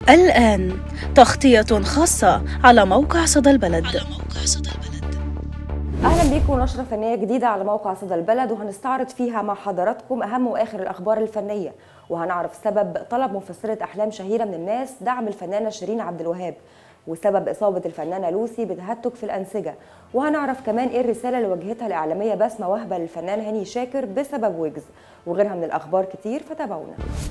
الآن تغطية خاصة على موقع صدى البلد اهلا بيكم نشره فنيه جديده على موقع صدى البلد وهنستعرض فيها مع حضراتكم اهم واخر الاخبار الفنيه وهنعرف سبب طلب مفسره احلام شهيره من الناس دعم الفنانه شيرين عبد الوهاب وسبب اصابه الفنانه لوسي بتهتك في الانسجه وهنعرف كمان ايه الرساله اللي وجهتها الاعلاميه بسمه وهبه للفنان هاني شاكر بسبب ويجز وغيرها من الاخبار كتير فتابعونا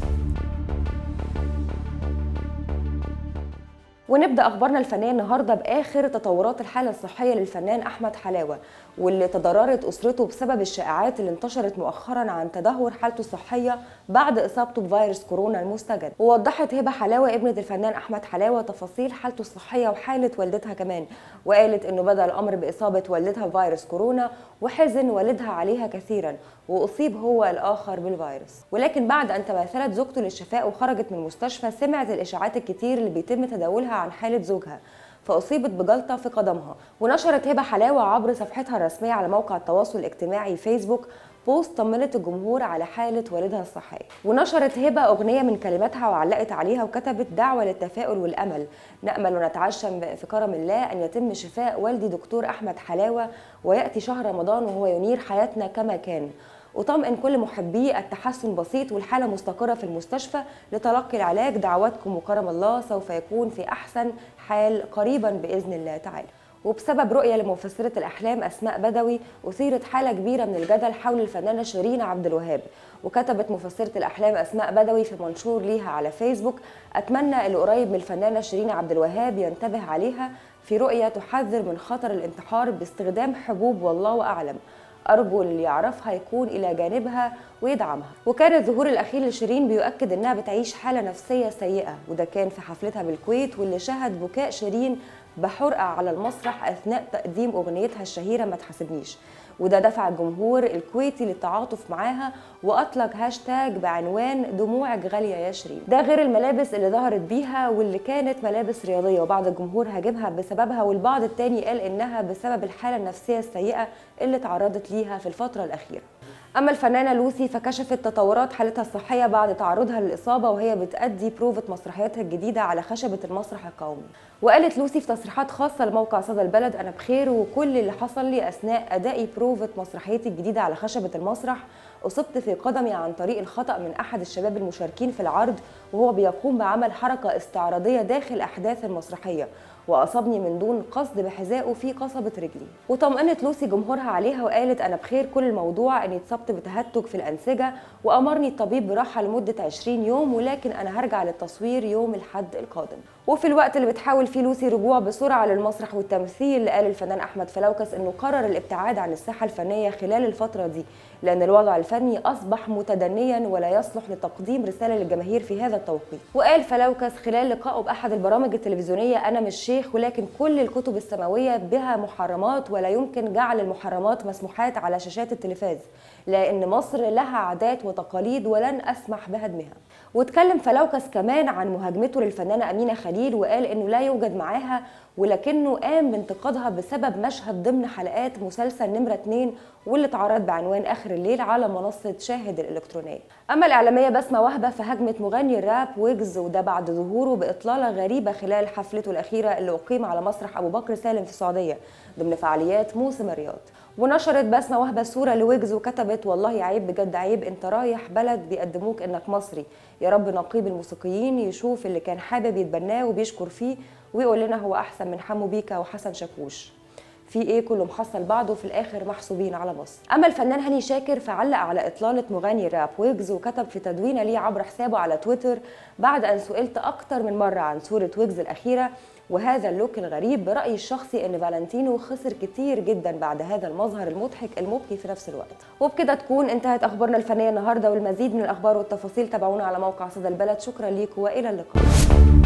ونبدا اخبارنا الفنيه النهارده باخر تطورات الحاله الصحيه للفنان احمد حلاوه واللي تضررت اسرته بسبب الشائعات اللي انتشرت مؤخرا عن تدهور حالته الصحيه بعد اصابته بفيروس كورونا المستجد ووضحت هبه حلاوه ابنه الفنان احمد حلاوه تفاصيل حالته الصحيه وحاله والدتها كمان وقالت انه بدا الامر باصابه والدتها بفيروس كورونا وحزن والدها عليها كثيرا واصيب هو الاخر بالفيروس ولكن بعد ان تماثلت زوجته للشفاء وخرجت من المستشفى سمعت الاشاعات الكتير اللي بيتم تداولها عن حاله زوجها فأصيبت بجلطة في قدمها ونشرت هبة حلاوة عبر صفحتها الرسمية على موقع التواصل الاجتماعي فيسبوك بوست طمنت الجمهور على حالة والدها الصحية ونشرت هبة أغنية من كلماتها وعلقت عليها وكتبت دعوة للتفاؤل والأمل نأمل ونتعشم في كرم الله أن يتم شفاء والدي دكتور أحمد حلاوة ويأتي شهر رمضان وهو ينير حياتنا كما كان وطمئن كل محبي التحسن بسيط والحالة مستقرة في المستشفى لتلقي العلاج دعواتكم وكرم الله سوف يكون في أحسن حال قريبا بإذن الله تعالى وبسبب رؤية لمفسرة الأحلام أسماء بدوي أثيرت حالة كبيرة من الجدل حول الفنانة شيرين عبد الوهاب وكتبت مفسرة الأحلام أسماء بدوي في منشور ليها على فيسبوك أتمنى اللي قريب من الفنانة شيرين عبد الوهاب ينتبه عليها في رؤية تحذر من خطر الانتحار باستخدام حبوب والله أعلم أرجو اللي يعرفها يكون إلى جانبها ويدعمها وكان الظهور الأخير لشيرين بيؤكد إنها بتعيش حالة نفسية سيئة وده كان في حفلتها بالكويت واللي شهد بكاء شيرين بحرقة على المسرح أثناء تقديم أغنيتها الشهيرة ما تحاسبنيش وده دفع الجمهور الكويتي للتعاطف معاها واطلق هاشتاج بعنوان دموعك غاليه يا شيرين ده غير الملابس اللي ظهرت بيها واللي كانت ملابس رياضيه وبعض الجمهور هاجمها بسببها والبعض التاني قال انها بسبب الحاله النفسيه السيئه اللي تعرضت ليها في الفتره الاخيره اما الفنانه لوسي فكشفت تطورات حالتها الصحيه بعد تعرضها للاصابه وهي بتأدي بروفة مسرحياتها الجديده على خشبه المسرح القومي وقالت لوسي في تصريحات خاصه لموقع صدى البلد انا بخير وكل اللي حصل لي اثناء ادائي بروفة مسرحيتي الجديده على خشبه المسرح اصبت في قدمي عن طريق الخطا من احد الشباب المشاركين في العرض وهو بيقوم بعمل حركه استعراضيه داخل احداث المسرحيه واصابني من دون قصد بحذائه في قصبه رجلي وطمأنت لوسي جمهورها عليها وقالت انا بخير كل الموضوع اني اتصبت بتهتك في الانسجه وامرني الطبيب براحه لمده 20 يوم ولكن انا هرجع للتصوير يوم الاحد القادم وفي الوقت اللي بتحاول فيه لوسي رجوع بسرعه للمسرح والتمثيل قال الفنان احمد فلوكس انه قرر الابتعاد عن الساحه الفنيه خلال الفتره دي لان الوضع الفني اصبح متدنيا ولا يصلح لتقديم رساله للجماهير في هذا التوقيت وقال فلوكس خلال لقائه باحد البرامج التلفزيونيه انا مش شيخ ولكن كل الكتب السماويه بها محرمات ولا يمكن جعل المحرمات مسموحات على شاشات التلفاز لان مصر لها عادات وتقاليد ولن اسمح بهدمها واتكلم فلوكس كمان عن مهاجمته للفنانه امينه خليل وقال انه لا يوجد معاها ولكنه قام بانتقادها بسبب مشهد ضمن حلقات مسلسل نمرة 2 واللي اتعرض بعنوان آخر الليل على منصة شاهد الإلكترونية أما الإعلامية بسمة وهبة فهاجمت مغني الراب ويجز وده بعد ظهوره بإطلالة غريبة خلال حفلته الأخيرة اللي أقيم على مسرح أبو بكر سالم في السعودية ضمن فعاليات موسم الرياض ونشرت بسمة وهبة صورة لويجز وكتبت والله عيب بجد عيب انت رايح بلد بيقدموك انك مصري يا رب نقيب الموسيقيين يشوف اللي كان حابب يتبناه وبيشكر فيه ويقول لنا هو احسن من حمو بيكا وحسن شاكوش في ايه كله محصل بعضه في الاخر محسوبين على مصر اما الفنان هاني شاكر فعلق على اطلاله مغني راب ويجز وكتب في تدوينه ليه عبر حسابه على تويتر بعد ان سئلت اكتر من مره عن صوره ويجز الاخيره وهذا اللوك الغريب برأيي الشخصي ان فالنتينو خسر كتير جدا بعد هذا المظهر المضحك المبكي في نفس الوقت وبكده تكون انتهت اخبارنا الفنيه النهارده والمزيد من الاخبار والتفاصيل تابعونا على موقع صدى البلد شكرا ليكم والى اللقاء